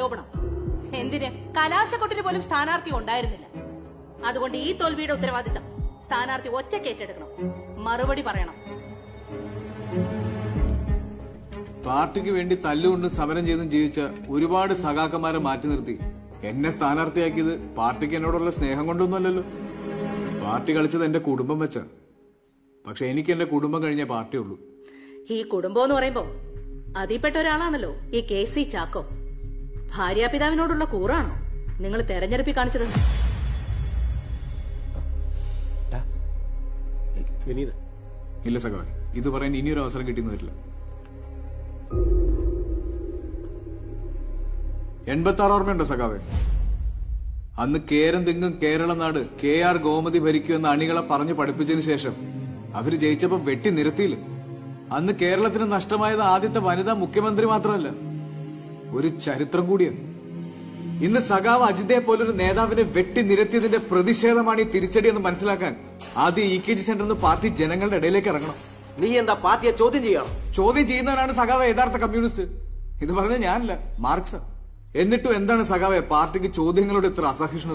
ആരോപണം എന്തിന് കലാശക്കൊട്ടിന് പോലും സ്ഥാനാർത്ഥി ഉണ്ടായിരുന്നില്ല അതുകൊണ്ട് ഈ തോൽവിയുടെ ഉത്തരവാദിത്തം സ്ഥാനാർത്ഥി ഒറ്റയ്ക്ക് ഏറ്റെടുക്കണം മറുപടി പറയണം പാർട്ടിക്ക് വേണ്ടി തല്ലുകൊണ്ട് സമരം ചെയ്തും ജീവിച്ച ഒരുപാട് സഖാക്കന്മാരെ മാറ്റി നിർത്തി എന്നെ സ്ഥാനാർത്ഥിയാക്കിയത് പാർട്ടിക്ക് എന്നോടുള്ള സ്നേഹം കൊണ്ടൊന്നുമല്ലല്ലോ പാർട്ടി കളിച്ചത് എന്റെ കുടുംബം വെച്ച പക്ഷെ എനിക്ക് എന്റെ കുടുംബം കഴിഞ്ഞ പാർട്ടിയുള്ളൂ ഈ കുടുംബം എന്ന് പറയുമ്പോ അതിൽപ്പെട്ട ഒരാളാണല്ലോ ഈ കെ സി ചാക്കോ ഭാര്യാപിതാവിനോടുള്ള കൂറാണോ നിങ്ങൾ തെരഞ്ഞെടുപ്പിൽ കാണിച്ചത് വിനീത് ഇല്ല സഖാവേ ഇത് പറയാൻ ഇനിയൊരു അവസരം കിട്ടിയെന്ന് വരില്ല എൺപത്തി ആറ് ഓർമ്മയുണ്ടോ സഖാവേ അന്ന് കേരം തെങ്ങും കേരള നാട് കെ ആർ ഗോമതി ഭരിക്കുമെന്ന് അണികളെ പറഞ്ഞു പഠിപ്പിച്ചതിന് ശേഷം അവര് ജയിച്ചപ്പോ വെട്ടി നിരത്തിയില്ല അന്ന് കേരളത്തിന് നഷ്ടമായത് ആദ്യത്തെ വനിതാ മുഖ്യമന്ത്രി മാത്രമല്ല ഒരു ചരിത്രം കൂടിയാണ് ഇന്ന് സഖാവ് അജിതയെ പോലൊരു നേതാവിനെ വെട്ടി നിരത്തിയതിന്റെ പ്രതിഷേധമാണ് ഈ തിരിച്ചടി എന്ന് മനസ്സിലാക്കാൻ ആദ്യം ഇ കെ ജി സെന്ററിൽ പാർട്ടി ജനങ്ങളുടെ ഇടയിലേക്ക് ഇറങ്ങണം നീ എന്താ പാർട്ടിയെ ചോദ്യം ചെയ്യണം ചോദ്യം ചെയ്യുന്നവനാണ് സഖാവ് യഥാർത്ഥ കമ്മ്യൂണിസ്റ്റ് ഇത് പറഞ്ഞ ഞാനല്ല മാർക്സ് എന്നിട്ടും എന്താണ് സഖാവെ പാർട്ടിക്ക് ചോദ്യങ്ങളോട് ഇത്ര അസഹിഷ്ണുത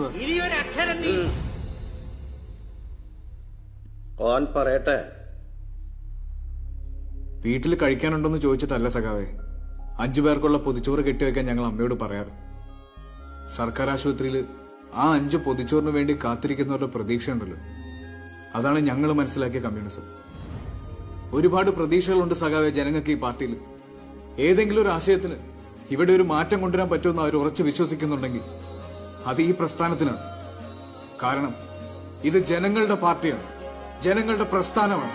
ഓൻ പറയട്ടെ വീട്ടിൽ കഴിക്കാനുണ്ടോന്ന് ചോദിച്ചിട്ടല്ല സഖാവെ അഞ്ചു പേർക്കുള്ള പൊതിച്ചോറ് കെട്ടിവെക്കാൻ ഞങ്ങൾ അമ്മയോട് പറയാറ് സർക്കാർ ആശുപത്രിയിൽ ആ അഞ്ച് പൊതിച്ചോറിന് വേണ്ടി കാത്തിരിക്കുന്നവരുടെ പ്രതീക്ഷയുണ്ടല്ലോ അതാണ് ഞങ്ങൾ മനസ്സിലാക്കിയ കമ്മ്യൂണിസം ഒരുപാട് പ്രതീക്ഷകളുണ്ട് സഖാവെ ജനങ്ങൾക്ക് ഈ പാർട്ടിയിൽ ഏതെങ്കിലും ഒരു ആശയത്തിന് ഇവിടെ ഒരു മാറ്റം കൊണ്ടുവരാൻ പറ്റുമെന്ന് അവർ ഉറച്ചു വിശ്വസിക്കുന്നുണ്ടെങ്കിൽ അത് ഈ പ്രസ്ഥാനത്തിനാണ് കാരണം ഇത് ജനങ്ങളുടെ പാർട്ടിയാണ് ജനങ്ങളുടെ പ്രസ്ഥാനമാണ്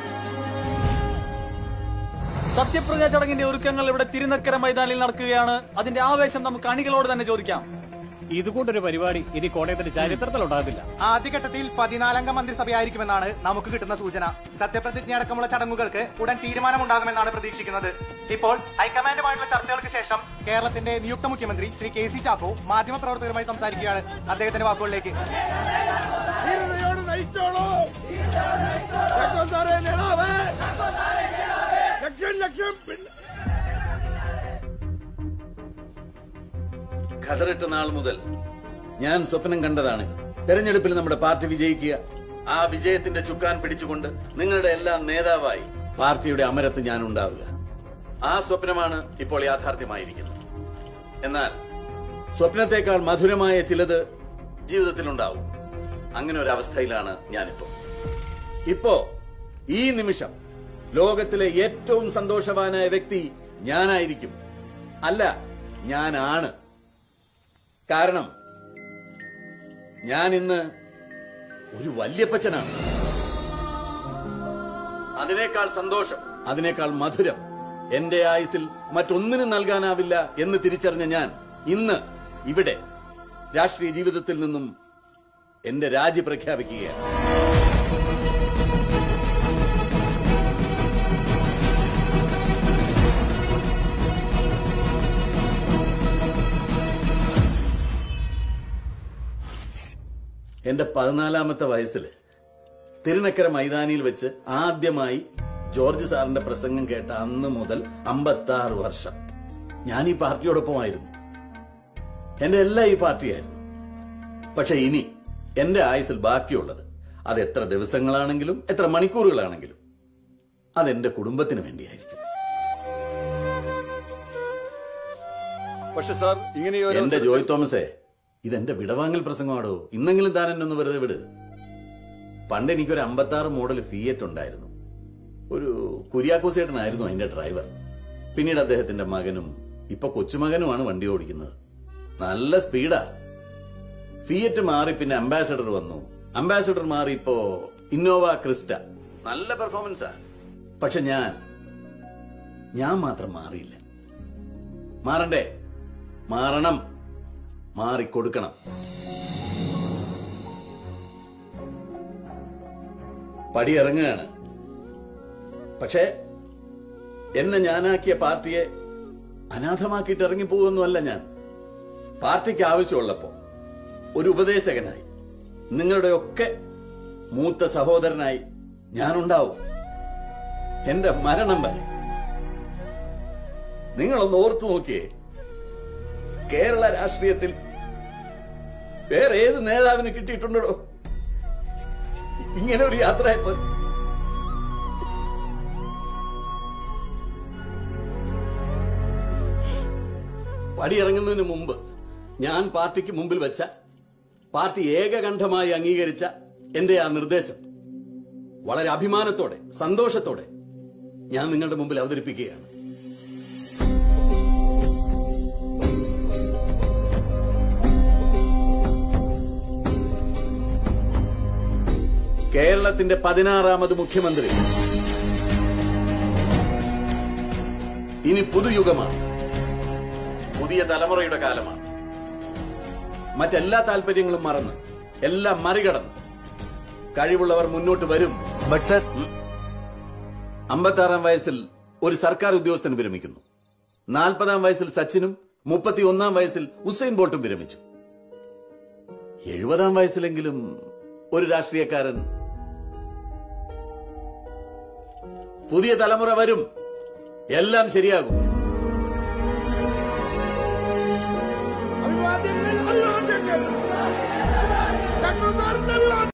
സത്യപ്രതിജ്ഞ ചടങ്ങിന്റെ ഒരുക്കങ്ങൾ ഇവിടെ തിരുനക്കര മൈതാനിൽ നടക്കുകയാണ് അതിന്റെ ആവേശം നമുക്ക് അണികളോട് തന്നെ ചോദിക്കാം ഇതുകൊണ്ടൊരു പരിപാടി ഇനി കോട്ടയത്തിന്റെ ചരിത്രത്തിൽ ഉണ്ടാകത്തില്ല ആദ്യഘട്ടത്തിൽ പതിനാലംഗ മന്ത്രിസഭയായിരിക്കുമെന്നാണ് നമുക്ക് കിട്ടുന്ന സൂചന സത്യപ്രതിജ്ഞ അടക്കമുള്ള ചടങ്ങുകൾക്ക് ഉടൻ തീരുമാനമുണ്ടാകുമെന്നാണ് പ്രതീക്ഷിക്കുന്നത് ഇപ്പോൾ ഹൈക്കമാൻഡുമായിട്ടുള്ള ചർച്ചകൾക്ക് ശേഷം കേരളത്തിന്റെ നിയുക്ത മുഖ്യമന്ത്രി ശ്രീ കെ സി ചാക്കോ മാധ്യമപ്രവർത്തകരുമായി സംസാരിക്കുകയാണ് അദ്ദേഹത്തിന്റെ വാക്കുകളിലേക്ക് നയിച്ചോളൂ ചക്കോ സാറേ നേതാവേ ലക്ഷം ലക്ഷം പിന്നെ ഖദറിട്ട നാൾ മുതൽ ഞാൻ സ്വപ്നം കണ്ടതാണിത് തെരഞ്ഞെടുപ്പിൽ നമ്മുടെ പാർട്ടി വിജയിക്കുക ആ വിജയത്തിന്റെ ചുക്കാൻ പിടിച്ചുകൊണ്ട് നിങ്ങളുടെ എല്ലാം നേതാവായി പാർട്ടിയുടെ അമരത്ത് ഞാൻ ഉണ്ടാവുക ആ സ്വപ്നമാണ് ഇപ്പോൾ യാഥാർത്ഥ്യമായിരിക്കുന്നത് എന്നാൽ സ്വപ്നത്തെക്കാൾ മധുരമായ ചിലത് ജീവിതത്തിലുണ്ടാവും അങ്ങനെ ഒരു അവസ്ഥയിലാണ് ഞാനിപ്പോ ഇപ്പോ ഈ നിമിഷം ലോകത്തിലെ ഏറ്റവും സന്തോഷവാനായ വ്യക്തി ഞാനായിരിക്കും അല്ല ഞാനാണ് കാരണം ഞാൻ ഇന്ന് ഒരു വല്യപ്പച്ചനാണ് അതിനേക്കാൾ സന്തോഷം അതിനേക്കാൾ മധുരം എന്റെ ആയുസിൽ മറ്റൊന്നിനും നൽകാനാവില്ല എന്ന് തിരിച്ചറിഞ്ഞ ഞാൻ ഇന്ന് ഇവിടെ രാഷ്ട്രീയ ജീവിതത്തിൽ നിന്നും എന്റെ രാജി പ്രഖ്യാപിക്കുകയാണ് എന്റെ പതിനാലാമത്തെ വയസ്സിൽ തിരുനക്കര മൈതാനിയിൽ വെച്ച് ആദ്യമായി ജോർജ് സാറിന്റെ പ്രസംഗം കേട്ട അന്ന് മുതൽ അമ്പത്തി ആറ് വർഷം ഞാൻ ഈ പാർട്ടിയോടൊപ്പമായിരുന്നു എന്റെ എല്ലാം ഈ പാർട്ടിയായിരുന്നു പക്ഷെ ഇനി എന്റെ ആയുസിൽ ബാക്കിയുള്ളത് അത് എത്ര ദിവസങ്ങളാണെങ്കിലും എത്ര മണിക്കൂറുകളാണെങ്കിലും അതെന്റെ കുടുംബത്തിന് വേണ്ടിയായിരിക്കും പക്ഷെ സാർ ഇങ്ങനെ ഈ ഒരു എന്റെ ജോയ് തോമസേ ഇതെന്റെ വിടവാങ്ങൽ പ്രസംഗമാടോ ഇന്നെങ്കിലും താൻ എന്നെ ഒന്ന് വെറുതെ വിട് പണ്ട് എനിക്കൊരു അമ്പത്തി ആറ് മോഡൽ ഫിയറ്റ് ഉണ്ടായിരുന്നു ഒരു കുര്യാക്കോസേട്ടനായിരുന്നു അതിന്റെ ഡ്രൈവർ പിന്നീട് അദ്ദേഹത്തിന്റെ മകനും ഇപ്പൊ കൊച്ചുമകനുമാണ് വണ്ടി ഓടിക്കുന്നത് നല്ല സ്പീഡാ ഫിയറ്റ് മാറി പിന്നെ അംബാസഡർ വന്നു അംബാസഡർ മാറി ഇപ്പോ ഇന്നോവ ക്രിസ്റ്റ നല്ല പെർഫോമൻസാ പക്ഷെ ഞാൻ ഞാൻ മാത്രം മാറിയില്ല മാറണ്ടേ മാറണം മാറിക്കൊടുക്കണം പടിയിറങ്ങുകയാണ് പക്ഷേ എന്നെ ഞാനാക്കിയ പാർട്ടിയെ അനാഥമാക്കിയിട്ട് ഇറങ്ങിപ്പോകുന്നല്ല ഞാൻ പാർട്ടിക്ക് ആവശ്യമുള്ളപ്പോ ഒരു ഉപദേശകനായി നിങ്ങളുടെയൊക്കെ മൂത്ത സഹോദരനായി ഞാനുണ്ടാവും എന്റെ മരണം വരെ നിങ്ങളൊന്ന് ഓർത്തു നോക്കിയേ കേരള രാഷ്ട്രീയത്തിൽ വേറെ ഏത് നേതാവിന് കിട്ടിയിട്ടുണ്ടോ ഇങ്ങനെ ഒരു യാത്ര പടിയിറങ്ങുന്നതിന് മുമ്പ് ഞാൻ പാർട്ടിക്ക് മുമ്പിൽ വെച്ച പാർട്ടി ഏകകണ്ഠമായി അംഗീകരിച്ച എന്റെ ആ നിർദ്ദേശം വളരെ അഭിമാനത്തോടെ സന്തോഷത്തോടെ ഞാൻ നിങ്ങളുടെ മുമ്പിൽ അവതരിപ്പിക്കുകയാണ് കേരളത്തിന്റെ പതിനാറാമത് മുഖ്യമന്ത്രി ഇനി പുതുയുഗമാണ് പുതിയ തലമുറയുടെ കാലമാണ് മറ്റെല്ലാ താല്പര്യങ്ങളും മറന്ന് എല്ലാം മറികടന്ന് കഴിവുള്ളവർ മുന്നോട്ട് വരും ബട്ട് സർ അമ്പത്താറാം വയസ്സിൽ ഒരു സർക്കാർ ഉദ്യോഗസ്ഥൻ വിരമിക്കുന്നു നാൽപ്പതാം വയസ്സിൽ സച്ചിനും മുപ്പത്തി ഒന്നാം വയസ്സിൽ ഉസൈൻ ബോൾട്ടും വിരമിച്ചു എഴുപതാം വയസ്സിലെങ്കിലും ഒരു രാഷ്ട്രീയക്കാരൻ പുതിയ തലമുറ വരും എല്ലാം ശരിയാകും അഭിവാദ്യങ്ങൾ അഭിവാദ്യങ്ങൾ ചങ്ങന്മാരുടെ അഭിവാദ്യം